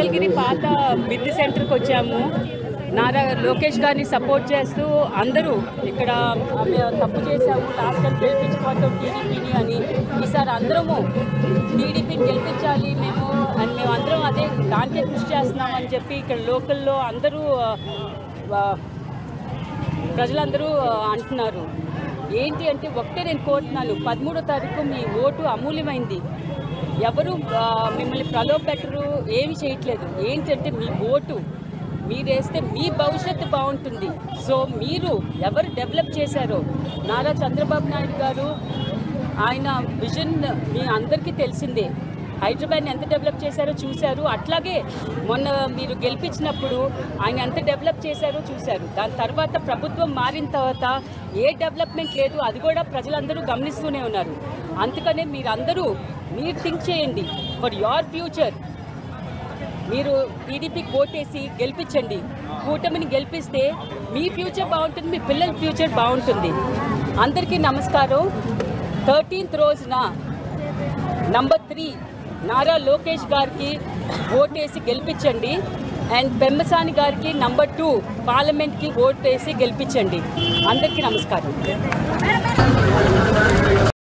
మంగళగిరి పాత మిద్ది సెంటర్కి వచ్చాము నారా లోకేష్ గారిని సపోర్ట్ చేస్తూ అందరూ ఇక్కడ మేము తప్పు చేశాము లాస్ట్ టైం గెలిపించుకోవటం టీడీపీని అని ఈసారి అందరము టీడీపీని గెలిపించాలి మేము అని మేము అందరం అదే దానికే కృషి చేస్తున్నాం అని చెప్పి ఇక్కడ లోకల్లో అందరూ ఆ, ఆ, ప్రజలందరూ ఆ, అంటున్నారు ఏంటి అంటే ఒకటే నేను కోరుతున్నాను పదమూడో తారీఖు మీ ఓటు అమూల్యమైంది ఎవరు ఆ, మిమ్మల్ని ప్రలోభ పెట్టరు ఏమి చేయట్లేదు ఏంటంటే మీ ఓటు మీరు వేస్తే మీ భవిష్యత్తు బాగుంటుంది సో మీరు ఎవరు డెవలప్ చేశారో నారా చంద్రబాబు నాయుడు గారు ఆయన విజన్ మీ అందరికీ తెలిసిందే హైదరాబాద్ని ఎంత డెవలప్ చేశారో చూశారు అట్లాగే మొన్న మీరు గెలిపించినప్పుడు ఆయన ఎంత డెవలప్ చేశారో చూశారు దాని తర్వాత ప్రభుత్వం మారిన తర్వాత ఏ డెవలప్మెంట్ లేదు అది కూడా ప్రజలందరూ గమనిస్తూనే ఉన్నారు అందుకనే మీరందరూ మీరు థింక్ చేయండి ఫర్ యువర్ ఫ్యూచర్ మీరు టీడీపీకి ఓటేసి గెలిపించండి కూటమిని గెలిపిస్తే మీ ఫ్యూచర్ బాగుంటుంది మీ పిల్లల ఫ్యూచర్ బాగుంటుంది అందరికీ నమస్కారం థర్టీన్త్ రోజున నంబర్ త్రీ నారా లోకేష్ గారికి ఓటేసి గెలిపించండి అండ్ పెమ్మసాని గారికి నంబర్ టూ పార్లమెంట్కి ఓటేసి గెలిపించండి అందరికీ నమస్కారం